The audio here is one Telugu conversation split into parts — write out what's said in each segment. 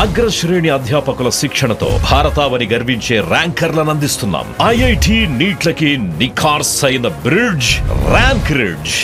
అగ్రశ్రేణి అధ్యాపకుల శిక్షణతో భారతావని గర్వించే ర్యాంకర్లను అందిస్తున్నాం ఐఐటి నీట్లకి నిఖార్స్ అయిన బ్రిడ్జ్ ర్యాంక్ రిడ్జ్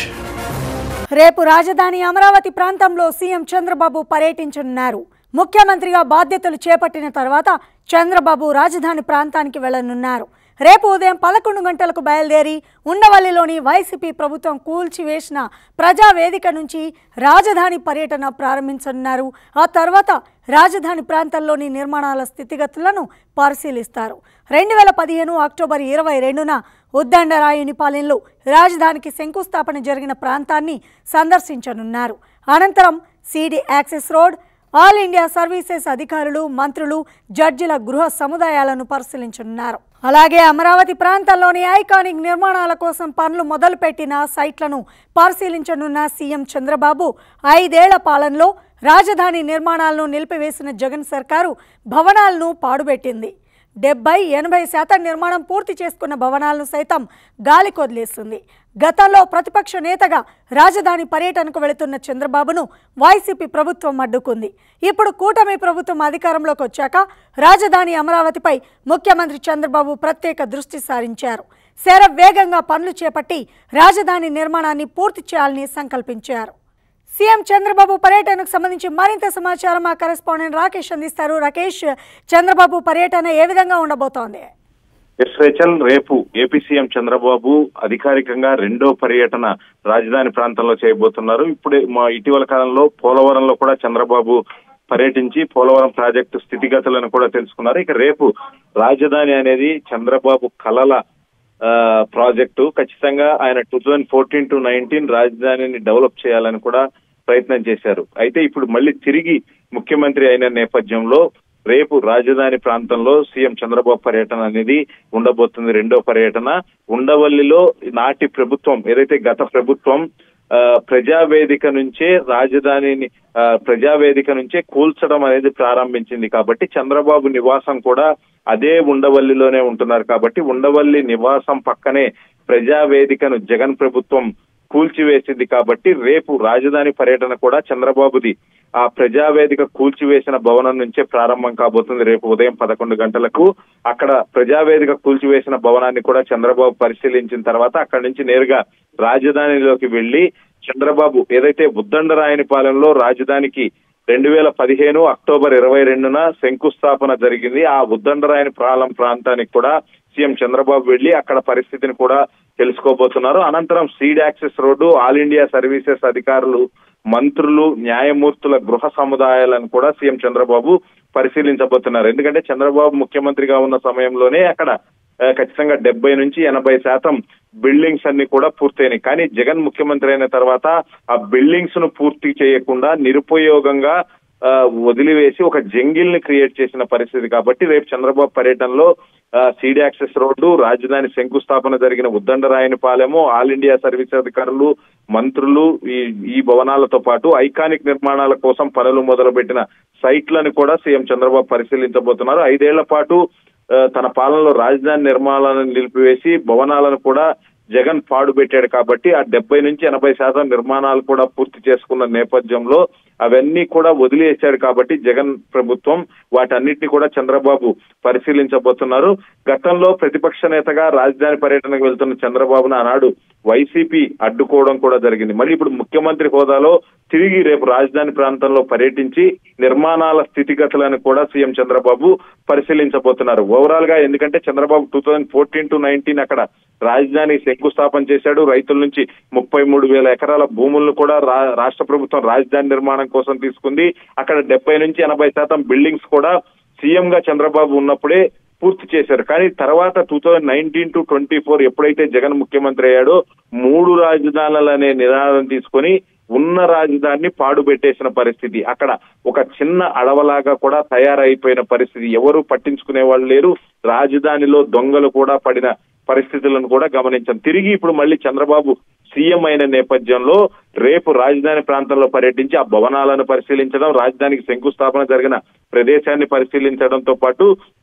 రేపు రాజధాని అమరావతి ప్రాంతంలో సీఎం చంద్రబాబు పర్యటించనున్నారు ముఖ్యమంత్రిగా బాధ్యతలు చేపట్టిన తర్వాత చంద్రబాబు రాజధాని ప్రాంతానికి వెళ్లనున్నారు రేపు ఉదయం పదకొండు గంటలకు బయలుదేరి ఉండవల్లిలోని వైసీపీ ప్రభుత్వం కూల్చివేసిన ప్రజావేదిక నుంచి రాజధాని పర్యటన ప్రారంభించనున్నారు ఆ తర్వాత రాజధాని ప్రాంతంలోని నిర్మాణాల స్థితిగతులను పరిశీలిస్తారు రెండు వేల పదిహేను అక్టోబర్ ఇరవై రెండున ఉద్దండరాయునిపాలెంలో రాజధానికి శంకుస్థాపన జరిగిన ప్రాంతాన్ని సందర్శించనున్నారు అనంతరం seed access road all India services అధికారులు మంత్రులు జడ్జిల గృహ సముదాయాలను పరిశీలించనున్నారు అలాగే అమరావతి ప్రాంతంలోని ఐకానిక్ నిర్మాణాల కోసం పనులు మొదలుపెట్టిన సైట్లను పరిశీలించనున్న సీఎం చంద్రబాబు ఐదేళ్ల పాలనలో రాజధాని నిర్మాణాలను నిలిపివేసిన జగన్ సర్కారు భవనాలను పాడుబెట్టింది డెబ్బై ఎనభై శాతం నిర్మాణం పూర్తి చేసుకున్న భవనాలను సైతం గాలి కొదిలేస్తుంది గతంలో ప్రతిపక్ష నేతగా రాజధాని పర్యటనకు వెళుతున్న చంద్రబాబును వైసీపీ ప్రభుత్వం అడ్డుకుంది ఇప్పుడు కూటమి ప్రభుత్వం అధికారంలోకి వచ్చాక రాజధాని అమరావతిపై ముఖ్యమంత్రి చంద్రబాబు ప్రత్యేక దృష్టి సారించారు శర వేగంగా పనులు చేపట్టి రాజధాని నిర్మాణాన్ని పూర్తి చేయాలని సంకల్పించారు సీఎం చంద్రబాబు పర్యటనకు సంబంధించి మరింత సమాచారం మా కరెస్పాండెంట్ రాకేష్ అందిస్తారు రాకేష్ చంద్రబాబు పర్యటన ఏ విధంగా ఉండబోతోంది ఎస్ రేచల్ రేపు ఏపీ సీఎం చంద్రబాబు అధికారికంగా రెండో పర్యటన రాజధాని ప్రాంతంలో చేయబోతున్నారు ఇప్పుడే మా ఇటీవల కాలంలో పోలవరంలో కూడా చంద్రబాబు పర్యటించి పోలవరం ప్రాజెక్టు స్థితిగతులను కూడా తెలుసుకున్నారు ఇక రేపు రాజధాని అనేది చంద్రబాబు కలల ఆ, ప్రాజెక్టు ఖచ్చితంగా ఆయన two thousand fourteen to nineteen రాజధానిని డెవలప్ చేయాలని కూడా ప్రయత్నం చేశారు అయితే ఇప్పుడు మళ్ళీ తిరిగి ముఖ్యమంత్రి అయిన నేపథ్యంలో రేపు రాజధాని ప్రాంతంలో సీఎం చంద్రబాబు పర్యటన అనేది ఉండబోతుంది రెండో పర్యటన ఉండవల్లిలో నాటి ప్రభుత్వం ఏదైతే గత ప్రభుత్వం ఆ, ప్రజావేదిక నుంచే రాజధానిని ఆ, ప్రజావేదిక నుంచే కూల్చడం అనేది ప్రారంభించింది కాబట్టి చంద్రబాబు నివాసం కూడా అదే ఉండవల్లిలోనే ఉంటున్నారు కాబట్టి ఉండవల్లి నివాసం పక్కనే ప్రజావేదికను జగన్ ప్రభుత్వం కూల్చివేసింది కాబట్టి రేపు రాజధాని పర్యటన కూడా చంద్రబాబుది ఆ ప్రజావేదిక కూల్చివేసిన భవనం నుంచే ప్రారంభం కాబోతుంది రేపు ఉదయం పదకొండు గంటలకు అక్కడ ప్రజావేదిక కూల్చివేసిన భవనాన్ని కూడా చంద్రబాబు పరిశీలించిన తర్వాత అక్కడి నుంచి నేరుగా రాజధానిలోకి వెళ్లి చంద్రబాబు ఏదైతే ఉద్దండరాయనిపాలెంలో రాజధానికి రెండు వేల పదిహేను అక్టోబర్ ఇరవై రెండున శంకుస్థాపన జరిగింది ఆ ఉద్దండరాయని పాలెం ప్రాంతానికి కూడా సీఎం చంద్రబాబు వెళ్లి అక్కడ పరిస్థితిని కూడా తెలుసుకోబోతున్నారు అనంతరం seed access road all India services అధికారులు మంత్రులు న్యాయమూర్తుల గృహ సముదాయాలను కూడా సీఎం చంద్రబాబు పరిశీలించబోతున్నారు ఎందుకంటే చంద్రబాబు ముఖ్యమంత్రిగా ఉన్న సమయంలోనే అక్కడ ఆ, ఖచ్చితంగా డెబ్బై నుంచి ఎనభై శాతం బిల్డింగ్స్ అన్ని కూడా పూర్తయినాయి కానీ జగన్ ముఖ్యమంత్రి అయిన తర్వాత ఆ బిల్డింగ్స్ ను పూర్తి చేయకుండా నిరుపయోగంగా ఆ, వదిలివేసి ఒక జంగిల్ ని క్రియేట్ చేసిన పరిస్థితి కాబట్టి రేపు చంద్రబాబు పర్యటనలో సీడీ యాక్సెస్ రోడ్డు రాజధాని శంకుస్థాపన జరిగిన ఉద్దండరాయనిపాలెము ఆల్ ఇండియా సర్వీస్ అధికారులు మంత్రులు ఈ ఈ భవనాలతో పాటు ఐకానిక్ నిర్మాణాల కోసం పనులు మొదలుపెట్టిన సైట్లను కూడా సీఎం చంద్రబాబు పరిశీలించబోతున్నారు ఐదేళ్ల పాటు ఆ, తన పాలనలో రాజధాని నిర్మాణాలను నిలిపివేసి భవనాలను కూడా జగన్ పాడుపెట్టాడు కాబట్టి ఆ డెబ్బై నుంచి ఎనభై శాతం నిర్మాణాలు కూడా పూర్తి చేసుకున్న నేపథ్యంలో అవన్నీ కూడా వదిలేశాడు కాబట్టి జగన్ ప్రభుత్వం వాటన్నిటిని కూడా చంద్రబాబు పరిశీలించబోతున్నారు గతంలో ప్రతిపక్ష నేతగా రాజధాని పర్యటనకు వెళ్తున్న చంద్రబాబును ఆనాడు వైసీపీ అడ్డుకోవడం కూడా జరిగింది మళ్ళీ ఇప్పుడు ముఖ్యమంత్రి హోదాలో తిరిగి రేపు రాజధాని ప్రాంతంలో పర్యటించి నిర్మాణాల స్థితిగతులను కూడా సీఎం చంద్రబాబు పరిశీలించబోతున్నారు ఓవరాల్ గా ఎందుకంటే Chandrababu two thousand fourteen to nineteen అక్కడ రాజధాని శంకుస్థాపన చేశాడు రైతుల నుంచి ముప్పై మూడు వేల ఎకరాల భూములను కూడా రా- రాష్ట్ర ప్రభుత్వం రాజధాని నిర్మాణం కోసం తీసుకుంది అక్కడ డెబ్బై నుంచి ఎనభై శాతం బిల్డింగ్స్ కూడా సీఎం గా చంద్రబాబు ఉన్నప్పుడే పూర్తి చేశారు కానీ తర్వాత two thousand nineteen to twenty four ఎప్పుడైతే జగన్ ముఖ్యమంత్రి అయ్యాడో మూడు రాజధానులు అనే నినాదం తీసుకొని ఉన్న రాజధానిని పాడుపెట్టేసిన పరిస్థితి అక్కడ ఒక చిన్న అడవలాగా కూడా తయారైపోయిన పరిస్థితి ఎవరు పట్టించుకునే వాళ్ళు లేరు రాజధానిలో దొంగలు కూడా పడిన పరిస్థితులను కూడా గమనించాం తిరిగి ఇప్పుడు మళ్ళీ చంద్రబాబు సీఎం అయిన నేపథ్యంలో రేపు రాజధాని ప్రాంతంలో పర్యటించి ఆ భవనాలను పరిశీలించడం రాజధానికి శంకుస్థాపన జరిగిన ప్రదేశాన్ని పరిశీలించడంతో పాటు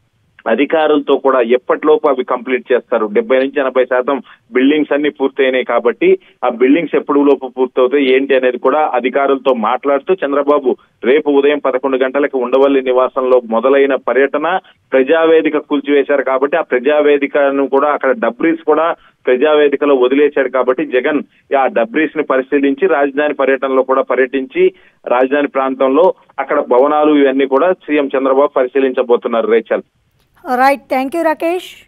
అధికారులతో కూడా ఎప్పటిలోపు అవి కంప్లీట్ చేస్తారు డెబ్బై నుంచి ఎనభై శాతం బిల్డింగ్స్ అన్ని పూర్తయినాయి కాబట్టి ఆ బిల్డింగ్స్ ఎప్పుడు లోపు పూర్తవుతాయి ఏంటి అనేది కూడా అధికారులతో మాట్లాడుతూ చంద్రబాబు రేపు ఉదయం పదకొండు గంటలకు ఉండవల్లి నివాసంలో మొదలైన పర్యటన ప్రజావేదిక కూల్చివేశారు కాబట్టి ఆ ప్రజావేదికను కూడా అక్కడ డబ్రీస్ కూడా ప్రజావేదికలో వదిలేశాడు కాబట్టి జగన్ ఆ డబ్రీస్ ని పరిశీలించి రాజధాని పర్యటనలో కూడా పర్యటించి రాజధాని ప్రాంతంలో అక్కడ భవనాలు ఇవన్నీ కూడా సీఎం చంద్రబాబు పరిశీలించబోతున్నారు Rachel right thank you Rakesh